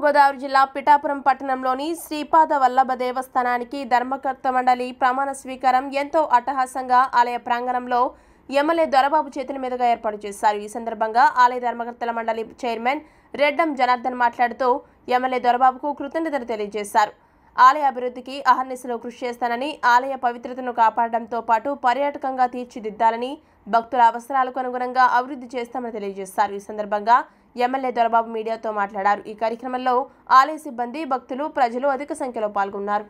తూర్పుగోదావరి జిల్లా పిఠాపురం పట్టణంలోని శ్రీపాద వల్లభ దేవస్థానానికి ధర్మకర్త మండలి ప్రమాణ స్వీకారం ఎంతో అట్టహాసంగా ఆలయ ప్రాంగణంలో ఎమ్మెల్యే దొరబాబు చేతుల మీదుగా ఏర్పాటు చేశారు ఈ సందర్భంగా ఆలయ ధర్మకర్తల మండలి చైర్మన్ రెడ్డం జనార్దన్ మాట్లాడుతూ ఎమ్మెల్యే దొరబాబుకు కృతజ్ఞతలు తెలియజేశారు ఆలయ అభివృద్ధికి అహర్నిశలో కృషి చేస్తానని ఆలయ పవిత్రతను కాపాడడంతో పాటు పర్యాటకంగా తీర్చిదిద్దాలని భక్తుల అవసరాలకు అనుగుణంగా అభివృద్ధి చేస్తామని తెలియజేశారు ఈ సందర్భంగా ఎమ్మెల్యే దొరబాబు మీడియాతో మాట్లాడారు ఈ కార్యక్రమంలో ఆలయ సిబ్బంది భక్తులు ప్రజలు అధిక సంఖ్యలో పాల్గొన్నారు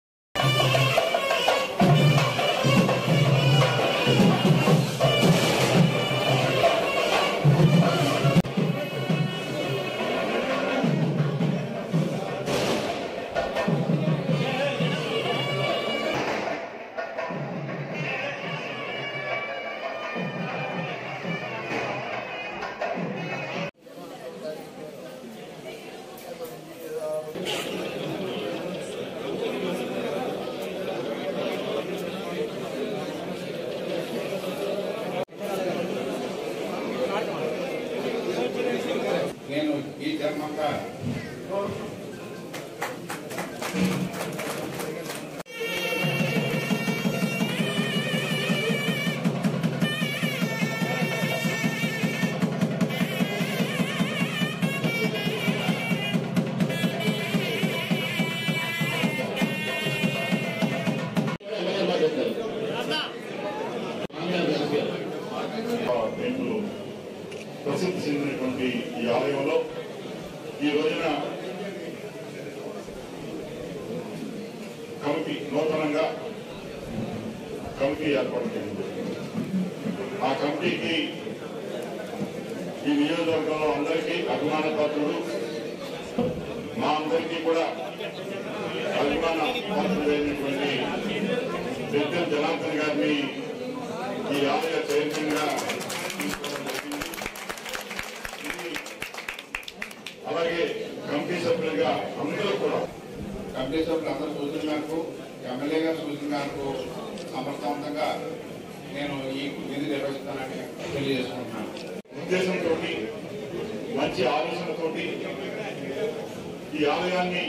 నేను ఈ జన్మక టెంపుల్ ప్రసిద్ధి చెందినటువంటి ఈ ఆలయంలో ఈ రోజున కమిటీ నూతనంగా కమిటీ ఏర్పాటు చేసింది ఆ కమిటీకి ఈ నియోజకవర్గంలో అందరికీ అభిమాన పాత్రుడు మా అందరికీ కూడా అభిమాన పాత్రుడైనటువంటి పెద్దలు జనార్దన్ గారిని ఈ ఆలయ చైర్మన్ గా తీసుకోవడం జరిగింది. ఇది అలాగే కమిటీ సభ్యులుగా అందరూ కూడా కమిటీ సభ్యులు అందరూ సూచన మేరకు ఎమ్మెల్యే గారి సూచన మేరకు సమర్థవంతంగా నేను ఈ విధి నిర్వహిస్తానని తెలియజేసుకుంటున్నాను ఉద్దేశంతో మంచి ఆలోచనతోటి ఈ ఆలయాన్ని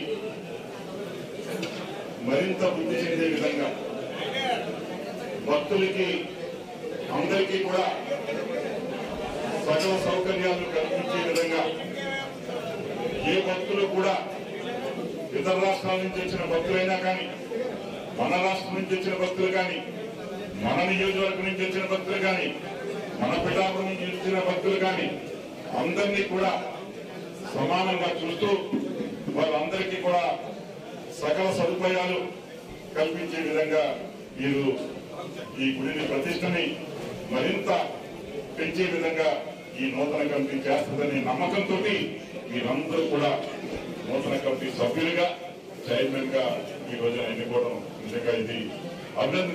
మరింత వృద్ధి చెందే విధంగా భక్తులకి అందరికీ కూడా సకల సౌకర్యాలు కల్పించే విధంగా ఏ భక్తులు కూడా ఇతర రాష్ట్రాల నుంచి వచ్చిన భక్తులైనా కానీ మన రాష్ట్రం నుంచి వచ్చిన భక్తులు కానీ మన నియోజకవర్గం నుంచి వచ్చిన భక్తులు కానీ మన పిఠాపురం నుంచి వచ్చిన భక్తులు కానీ అందరినీ కూడా సమానంగా చూస్తూ వాళ్ళందరికీ కూడా సకల సదుపాయాలు కల్పించే విధంగా మీరు ఈ గుడిని ప్రతిష్టని మరింత పెంచే విధంగా ఈ నూతన కమిటీ చేస్తుందనే నమ్మకంతో మీరందరూ కూడా నూతన కమిటీ సభ్యులుగా చైర్మన్ గా ఈ రోజున ఎన్నుకోవడం నిజంగా ఇది అభినందన